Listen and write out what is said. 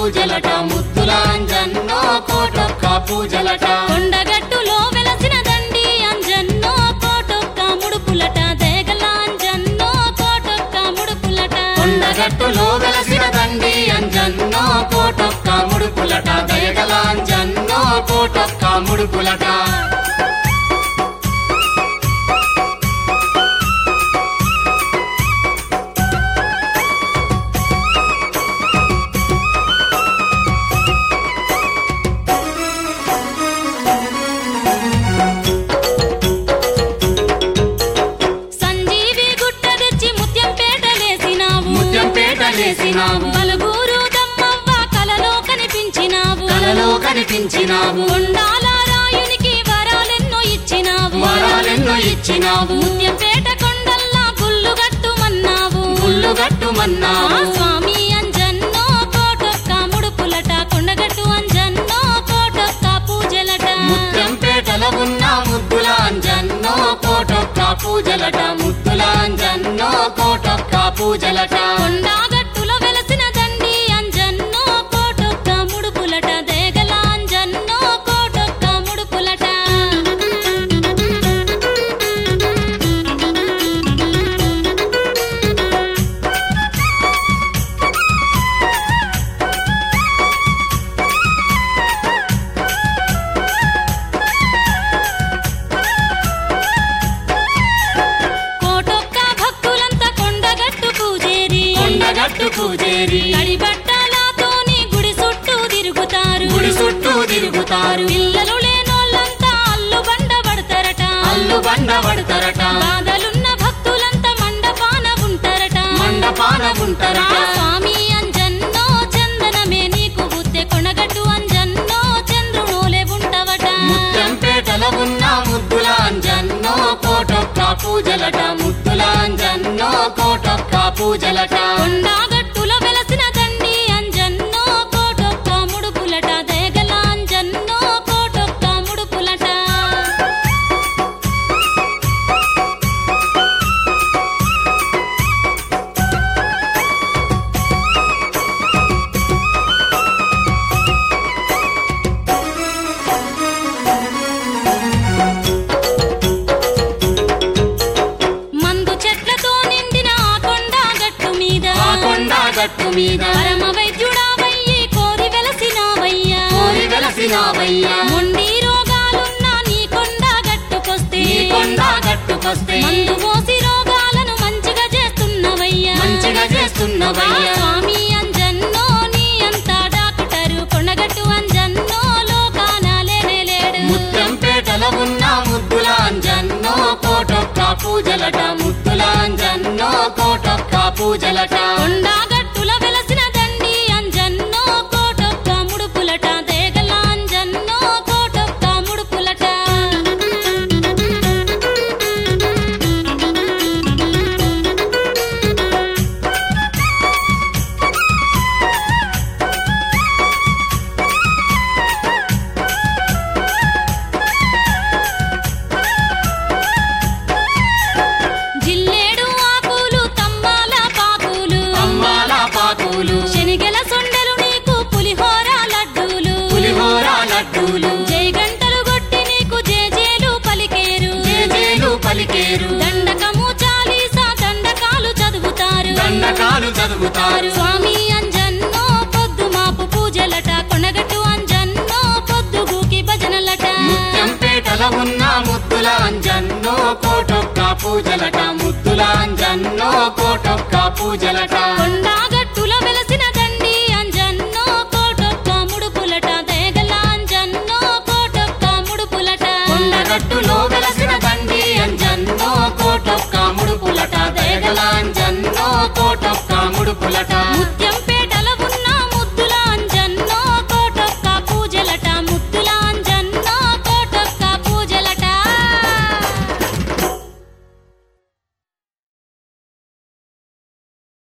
పూజలట ముద్దులాంజన్నో కోటొక్క పూజలట కొండగట్టులో వెలసిన దండి అంజన్నో కోటొక్క ముడుపులట దేగలాంజన్నో కోటొక్క ముడుపులట కొండగట్టులో వెలసిన దండి అంజన్నో కోటొక్క ముడుపులట దయగలాంజన్నో కోటొక్క ముడుపులట సంజీవి గుట్ట తెచ్చి ముత్యం పేటలేసినావు ముత్యం పేటలేసినావు పలుగురు దమ్మవ్వ కలలో కనిపించినావు కలలో కనిపించినావు కొండాల రాయునికి వరాలెన్నో ఇచ్చినావు వరాలెన్నో ఇచ్చినావు ముత్యం పేట కొండల్లా గుల్లు గట్టుమన్నావు గుళ్ళు ఆ గట్టుమన్నావు స్వామి అంజన్నో కోటొక్క ముడుపులట కొండగట్టు అంజన్నో కోటొక్క పూజలట ముత్యం పేటల ఉన్న ముద్దులాంజన్నో కోటొక్క పూజలట ముద్దులాంజన్నో కోటొక్క పూజలట కొండాగట్టులో వెలసిన దండి అంజన్నో కోటొక్క ముడుపులట దేగల అంజన్నో కోటొక్క ముడుపులట కోటొక్క భక్తులంతా కొండగట్టు పూజేరి కొండగట్టు పూజేరి కడి బట్టలతోని గుడి చుట్టూ తిరుగుతారు గుడి చుట్టూ తిరుగుతారు పిల్లలు లేనోళ్ళంతా అల్లు బండ పడతారట అల్లు బండ పడతారట బాధలున్న భక్తులంతా మండపాన ఉంటారట మండపాన ఆ ఉంటారట స్వామి అంజన్నో చందనమే నీకు బుద్దె కొనగట్టు అంజన్నో చంద్రునోలే ఉంటవట ముత్యం పేటల ఉన్న ముద్దులాంజన్నో కోటొక్క పూజలట ముద్దులాంజన్నో కోటొక్క పూజలట కొండాగట్టులో వెలసిన దండి అంజన్నో కోటొక్క ముడుపులట దేగల అంజన్నో కోటొక్క ముడుపులట మందు చెట్లతో నిండిన ఆ కొండ గట్టు మీద ఆ కొండ గట్టు మీద పరమ వైద్యుడావయ్యి కోరి వెలసినావయ్యా కోరి వెలసినావయ్యా మొండి రోగాలున్న నీ కొండ గట్టుకొస్తే ఈ కొండ గట్టుకొస్తే మందు పోసి రోగాలను మంచిగా చేస్తున్నవయ్యా మంచిగా ఆ చేస్తున్నవయ్యా స్వామి అంజన్నో నీ అంతా డాక్టరు కొండగట్టు అంజన్నో లోకాన లేనే లేడు ముత్యం పేటల ఉన్న ముద్దులాంజన్నో కోటొక్క పూజలట ముద్దులాంజన్నో కోటొక్క పూజలట కొండాగట్టుల వెలసిన దండి అంజన్నో కోటొక్క ముడుపులట దేగల అంజన్నో కోటొక్క ముడుపులట జిల్లేడు ఆకులు తంబాల పాకులు అమ్మాల పాకులు శనిగెల సొండలు నీకు పులిహోర లడ్డూలు పులిహోర లడ్డూలు జై గంటలు కొట్టి నీకు జేజేలు పలికేరు జేజేలు పలికేరు దండకము చాలీసా దండకాలు చదువుతారు దండకాలు చదువుతారు స్వామి అంజన్నో పొద్దు మాపు పూజలట కొనగట్టు అంజన్నో పొద్దుగూకి భజనలట ముత్యం పేటల ఉన్న ముద్దులాంజన్నో కోటొక్క పూజలట ముద్దులాంజన్నో కోటొక్క పూజలట కొండ